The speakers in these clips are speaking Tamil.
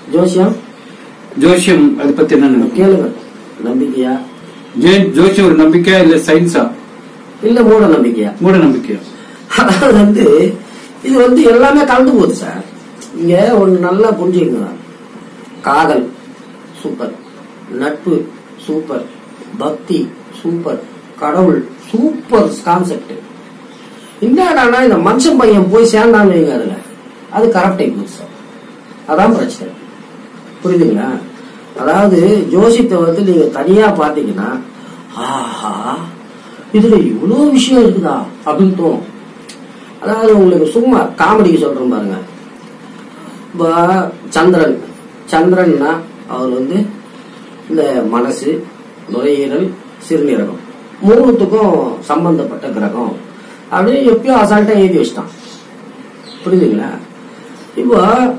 ஜோசியம் ஜோசியம் அதை பத்தி என்ன நினைக்கிறீங்க? கேளுங்க நம்பிக்கையா ஜே- ஜோசியம் ஒரு நம்பிக்கையா இல்ல சயின்ஸா இல்ல மூட நம்பிக்கையா மூட நம்பிக்கையா அதாவது வந்து இது வந்து எல்லாமே கலந்து போகுது சார் இங்க ஒண்ணு நல்லா புரிஞ்சுக்கங்க காதல் சூப்பர் நட்பு சூப்பர் பக்தி சூப்பர் கடவுள் சூப்பர் கான்செப்ட் என்னடானா இந்த மனுஷன் பையன் போய் சேர்ந்தான்னு வைங்க அதுல அது கரெக்ட் ஆகி சார் அதான் பிரச்சனை புரியுதுங்களா அதாவது ஜோசியத்தை வந்து நீங்க தனியா பாத்தீங்கன்னா ஆஹா இதுல இவ்வளவு விஷயம் இருக்குதா அப்படின்னு தோணும் அதாவது உங்களுக்கு சும்மா காமெடிக்கு சொல்றேன் பாருங்க இப்போ சந்திரன் சந்திரன்னா அவர் வந்து இந்த மனசு நுரையீரல் சிறுநீரகம் மூணுத்துக்கும் சம்பந்தப்பட்ட கிரகம் அப்படின்னு எப்பயோ அசால்ட்டா எழுதி வச்சிட்டான் புரியுதுங்களா இப்போ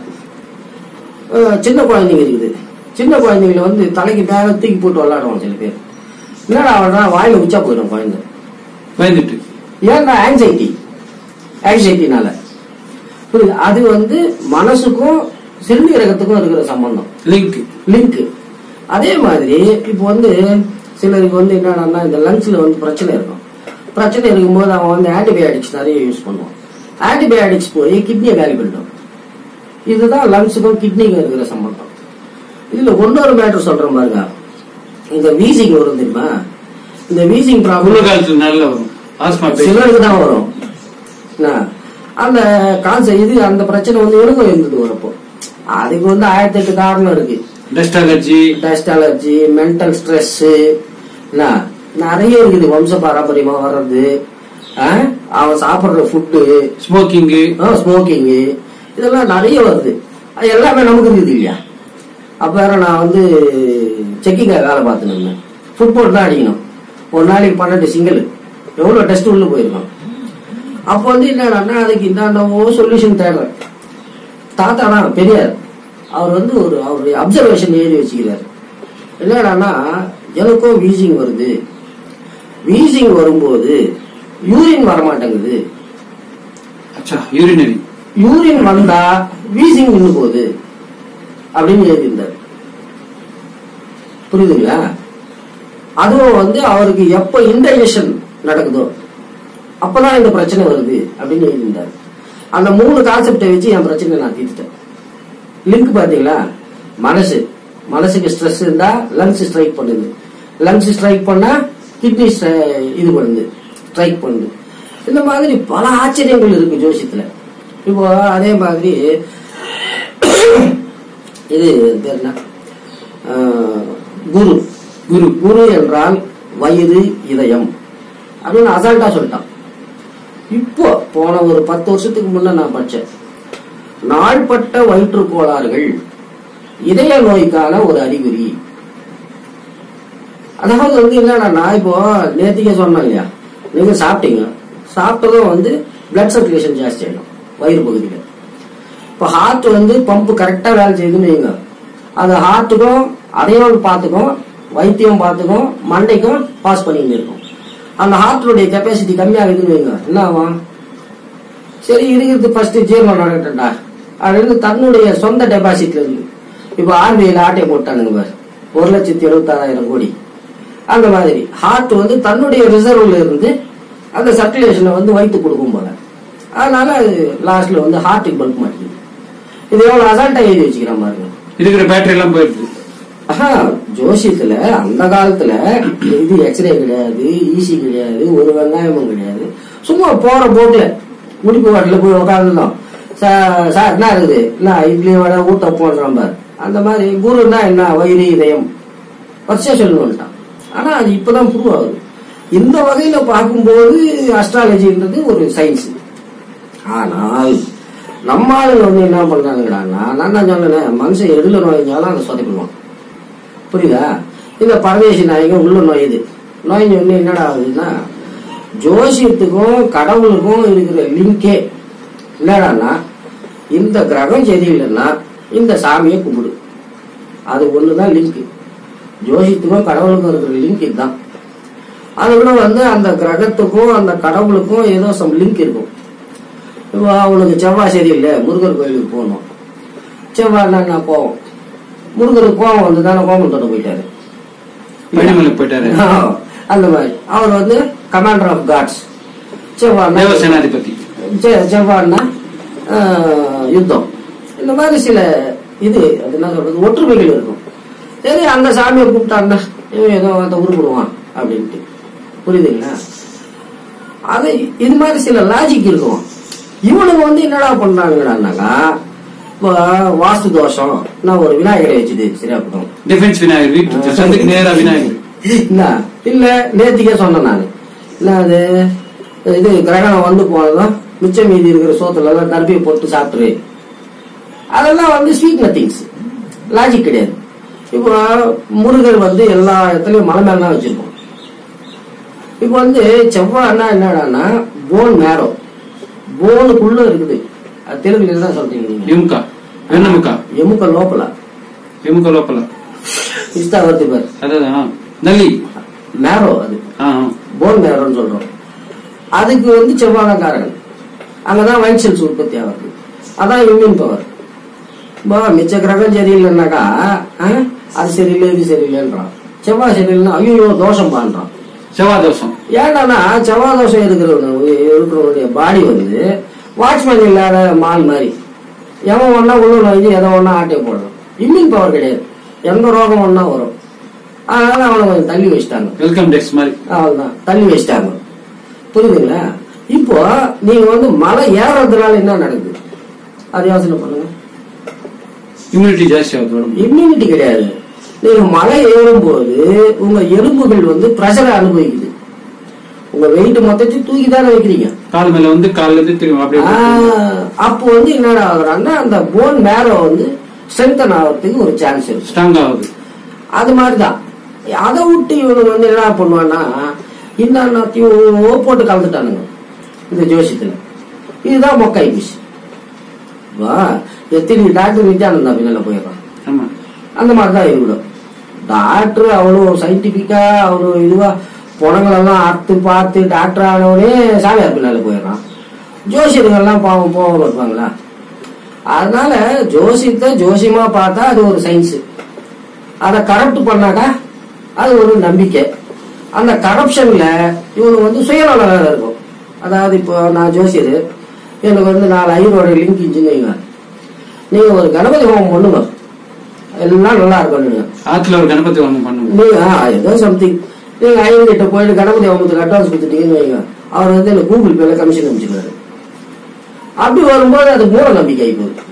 அஹ், சின்ன குழந்தைங்க இருக்குது சின்ன குழந்தைங்களை வந்து தலைக்கு மேல தூக்கி போட்டு விளையாடுவாங்க சில பேர் என்னடா அவனா வாயில உச்சா போயிடும் குழந்தை பயந்துட்டு ஏன்னா ஆங்ஸைட்டி ஆங்ஸைட்டினால புரியுது அது வந்து மனசுக்கும் சிறுநீரகத்துக்கும் இருக்கிற சம்பந்தம் லிங்க் லிங்க் அதே மாதிரி இப்போ வந்து சிலருக்கு வந்து என்னன்னா இந்த லங்ஸ்ல வந்து பிரச்சனை இருக்கும் பிரச்சனை இருக்கும்போது அவன் வந்து ஆன்டிபயோட்டிக்ஸ் நிறைய யூஸ் பண்ணுவான் ஆன்டிபயோட்டிக்ஸ் போய் கிட்னியை காலி பண்ணிடும் இதுதான் லங்ஸுக்கும் கிட்னிக்கும் இருக்கிற சம்பந்தம் இதுல இன்னொரு மேட்டர் சொல்றேன் பாருங்க இந்த வீசிங் வரும் தெரியுமா இந்த வீசிங் குளிர் ப்ராப்ளம் காலத்துல நல்லா வரும் ஆஸ்மா பேஷண்ட் சிலருக்கு தான் வரும் என்ன, அந்த கான்சர் இது அந்த பிரச்சனை வந்து எனக்கும் இருந்தது வரப்போ அதுக்கு வந்து ஆயிரத்தி எட்டு காரணம் இருக்கு dust allergy dust allergy mental stress நிறைய இருக்குது வம்ச பாரம்பரியமா வர்றது ஆ, அவன் சாப்பிடுற ஃபுட்டு ஸ்மோக்கிங்கு ஸ்மோக்கிங் இதெல்லாம் நிறைய வருது அது எல்லாமே நமக்கு இருக்குது இல்லையா அப்ப வேற நான் வந்து செக்கிங்காக வேலை பார்த்துன்னு இருந்தேன் ஃபுட்பால் தான் அடிக்கணும் ஒரு நாளைக்கு பன்னெண்டு சிங்கிள் எவ்வளவு டெஸ்ட் உள்ள போயிருக்கோம் அப்போ வந்து என்னன்னா அதுக்கு இந்தாண்டவோ சொல்யூஷன் தேடுறேன் தாத்தா தான் பெரியார் அவர் வந்து ஒரு அவருடைய அப்சர்வேஷன் எழுதி வச்சுக்கிறார் என்னடான்னா எனக்கும் வீசிங் வருது வீசிங் வரும்போது யூரின் வரமாட்டேங்குது அச்சா யூரினரி யூரின் வந்தா வீசிங் நின்று போகுது அப்படின்னு எழுதியிருந்தார் புரியுதுங்களா அதுவும் வந்து அவருக்கு எப்ப இன்டைஜஷன் நடக்குதோ அப்பதான் இந்த பிரச்சனை வருது அப்படின்னு எழுதியிருந்தார் அந்த மூணு கான்செப்டை வச்சு என் பிரச்சனை நான் தீர்த்துட்டேன் லிங்க் பாத்தீங்களா மனசு மனசுக்கு ஸ்ட்ரெஸ் இருந்தா லங்ஸ் ஸ்ட்ரைக் பண்ணுது லங்ஸ் ஸ்ட்ரைக் பண்ணா கிட்னி இது பண்ணுது ஸ்ட்ரைக் பண்ணுது இந்த மாதிரி பல ஆச்சரியங்கள் இருக்கு ஜோசியத்துல இப்போ அதே மாதிரி இது பேர் என்ன ஆஹ், குரு குரு குரு என்றால் வயிறு இதயம் அப்படின்னு அசால்ட்டா சொல்லிட்டான் இப்போ போன ஒரு பத்து வருஷத்துக்கு முன்ன நான் படிச்சேன் நாள்பட்ட வயிற்று கோளாறுகள் இதய நோய்க்கான ஒரு அறிகுறி அதாவது வந்து என்னன்னா நான் இப்போ நேத்திக்கே சொன்னேன் இல்லையா நீங்க சாப்பிட்டீங்க சாப்பிட்டதும் வந்து பிளட் சர்க்குலேஷன் ஜாஸ்தி ஆயிடும் வயிறு பகுதியில் இப்போ ஹார்ட் வந்து பம்ப் கரெக்டா வேலை செய்யுதுன்னு வைங்க அது ஹார்ட்டுக்கும் அதையும் பார்த்துக்கும் வைத்தியம் பார்த்துக்கும் மண்டைக்கும் பாஸ் பண்ணிட்டு இருக்கும் அந்த ஹார்ட்டுடைய கெப்பாசிட்டி கம்மியாகுதுன்னு வைங்க என்ன ஆகும் சரி இருக்கிறது ஃபர்ஸ்ட் ஜீரணம் நடக்கட்டா அப்படின்னு தன்னுடைய சொந்த டெபாசிட்ல இருந்து இப்போ ஆர்பிஐல ஆட்டையை போட்டானுங்க பாரு ஒரு லட்சத்தி எழுபத்தாறாயிரம் கோடி அந்த மாதிரி ஹார்ட் வந்து தன்னுடைய ரிசர்வ்ல இருந்து அந்த சர்க்குலேஷனை வந்து வைத்து கொடுக்கும் போல அதனால அது லாஸ்ட்ல வந்து ஹார்ட்டுக்கு பல்க் மாட்டேங்குது இது எவ்வளவு அசால்ட்டா எழுதி வச்சுக்கிற மாதிரி இருக்கிற பேட்டரி எல்லாம் போயிடுது ஆஹா ஜோசியத்துல அந்த காலத்துல இது எக்ஸ்ரே கிடையாது ஈசி கிடையாது ஒரு வெங்காயமும் கிடையாது சும்மா போற போக்குல முடிப்பு வாட்டில போய் உட்காந்துருந்தோம் சார் என்ன இருக்குது என்ன இட்லி வடை ஊட்ட போடுறான் பாரு அந்த மாதிரி குருன்னா என்ன வயிறு இதயம் வரிசையா சொல்லுவான்ட்டான் ஆனா அது இப்பதான் ப்ரூவ் ஆகுது இந்த வகையில பார்க்கும்போது அஸ்ட்ராலஜின்றது ஒரு சயின்ஸ் ஆனால் நம்ம ஆளுங்க வந்து என்ன பண்றாங்கடான்னா நான் தான் சொன்னேன் மனுஷன் எதுல நோய்ஞ்சாலும் அதை சொதப்பிடுவான் புரியுதா இந்த பரதேசி நாய்ங்க உள்ள நோயுது நோய்ஞ்ச உடனே என்னடா ஆகுதுன்னா ஜோசியத்துக்கும் கடவுளுக்கும் இருக்கிற லிங்கே என்னடான்னா இந்த கிரகம் சரியில்லைன்னா இந்த சாமியை கும்பிடு அது ஒண்ணுதான் லிங்க் ஜோசியத்துக்கும் கடவுளுக்கும் இருக்கிற லிங்க் இதுதான் அதை விட வந்து அந்த கிரகத்துக்கும் அந்த கடவுளுக்கும் ஏதோ சம் லிங்க் இருக்கும் இப்போ அவனுக்கு செவ்வாய் சரியில்லை முருகர் கோயிலுக்கு போகணும் செவ்வாய்னா நான் போவோம் முருகருக்கு கோபம் வந்து தானே கோமத்தோட போயிட்டாரு பழனிமலை போயிட்டாரு ஆ, அந்த மாதிரி அவர் வந்து கமாண்டர் ஆஃப் காட்ஸ் செவ்வாய் தேவசேனாதிபதி செ- செவ்வாய்னா ஆ, யுத்தம் இந்த மாதிரி சில இது அது என்ன சொல்றது ஒற்றுமைகள் இருக்கும் சரி அந்த சாமியை கூப்பிட்டான்னா இவன் ஏதோ அந்த உருப்பிடுவான் அப்படின்ட்டு புரியுதுங்களா அது இது மாதிரி சில லாஜிக் இருக்கும் இவனுங்க வந்து என்னடா பண்றாங்கடான்னாக்கா இப்போ வாஸ்து தோஷம் நான் ஒரு விநாயகரை வச்சுது சரியா போடும் டிஃபென்ஸ் விநாயகர் வீட்டு சந்துக்கு நேரா விநாயகர் என்ன இல்ல நேத்திக்கே சொன்னேன் நான் என்ன அது இது கிரகணம் வந்து போனதும் மிச்சம் மீதி இருக்கிற சோத்துல எல்லாம் கருப்பியை போட்டு சாப்பிட்டுரு அதெல்லாம் வந்து ஸ்வீட் நத்திங்ஸ் லாஜிக் கிடையாது இப்போ முருகர் வந்து எல்லா இடத்துலயும் மலை மேல தான் வச்சிருக்கோம் இப்போ வந்து செவ்வாய்னா என்னடான்னா போன் மேரோ போனுக்குள்ள இருக்குது அது தெலுங்குல என்ன சொல்றீங்க நீங்க எமுக்கா வெண்ணமுக்கா எமுக்க லோப்பலா எமுக்கா லோப்பல இஸ்தா வருது பாரு அதான் நல்லி மேரோ அது ஆ ஆ. போன் மேரோன்னு சொல்றோம் அதுக்கு வந்து செவ்வாய் தான் காரகன் அங்கதான் வைட் செல்ஸ் உற்பத்தி ஆகுது அதான் இம்யூன் பவர் பா மிச்ச கிரகம் சரியில்லைன்னாக்கா ஆ, அது சரியில்லை இது சரியில்லைன்றான் செவ்வாய் சரியில்லைன்னா ஐயோ தோஷம் பான்றான் செவ்வாய் தோஷம் ஏன்டானா செவ்வாய் தோஷம் இருக்கிறவங்க இருக்கிறவனுடைய பாடி வந்து வாட்ச்மேன் இல்லாத மால் மாதிரி எவன் ஒன்னா உள்ள நுழைஞ்சு எதை ஒன்னா ஆட்டை போடுறான் இம்யூன் பவர் கிடையாது எந்த ரோகம் ஒன்னா வரும் அதனால அவனை கொஞ்சம் தள்ளி வச்சுட்டாங்க வெல்கம் டெக்ஸ் மாதிரி அவ்வளவுதான் தள்ளி வச்சிட்டாங்க புரியுதுங்களா இப்போ நீங்க வந்து மலை ஏறதுனால என்ன நடக்குது அது யோசனை பண்ணுங்க இம்யூனிட்டி ஜாஸ்தி ஆகுது உடம்பு இம்யூனிட்டி கிடையாது நீங்க மலை ஏறும்போது உங்க எலும்புகள் வந்து ப்ரெஷரை அனுபவிக்குது உங்க வெயிட் மொத்தத்தையும் தூக்கி தானே வைக்கிறீங்க கால் மேல வந்து கால்ல இருந்து திரும்ப அப்படியே ஆஹ், அப்போ வந்து என்னடா ஆகுறாங்கன்னா அந்த போன் மேரோ வந்து ஸ்ட்ரென்தன் ஆகிறதுக்கு ஒரு சான்ஸ் இருக்கு ஸ்ட்ராங் ஆகுது அது மாதிரிதான் அதை விட்டு இவனுக்கு வந்து என்ன பண்ணுவான்னா இன்னத்தையும் போட்டு கலந்துட்டானுங்க இந்த ஜோசியத்துல இதுதான் மொக்காய் பீஸ் வா எத்தனை டாக்டர் நித்யானந்தா பின்னால போயிடுறான் ஆமா அந்த மாதிரி தான் இருக்கணும் டாக்டர் அவ்வளோ சயின்டிபிக்கா அவ்வளோ இதுவா புணங்களெல்லாம் அறுத்து பார்த்து டாக்டர் ஆனவனே சாமியார் பின்னால போயிடுறான் ஜோசியர்கள்லாம் பாவம் போகாம இருப்பாங்களா அதனால ஜோசியத்தை ஜோசியமா பார்த்தா அது ஒரு சயின்ஸ் அதை கரப்ட் பண்ணாக்கா அது ஒரு நம்பிக்கை அந்த கரப்ஷன்ல இவங்க வந்து சுயநலம் வேற இருக்கும் அதாவது இப்போ நான் ஜோசியர் எனக்கு வந்து நாலு ஐரோட லிங்க் இன்ஜின் வைங்க நீங்க ஒரு கணபதி ஹோமம் பண்ணுங்க எல்லாம் நல்லா இருக்கும் ஆத்துல ஒரு கணபதி வாங்க பண்ணுவோம் நீங்க ஆ, ஏதோ சம்திங் நீங்க ஐயர் கிட்ட போயிட்டு கணபதி ஹோமத்துக்கு அட்வான்ஸ் கொடுத்துட்டீங்கன்னு வைங்க அவர் வந்து எனக்கு கூகுள் பேல கமிஷன் அனுப்பிச்சுக்கிறாரு அப்படி வரும்போது அது மூட நம்பிக்கை ஆகி போகுது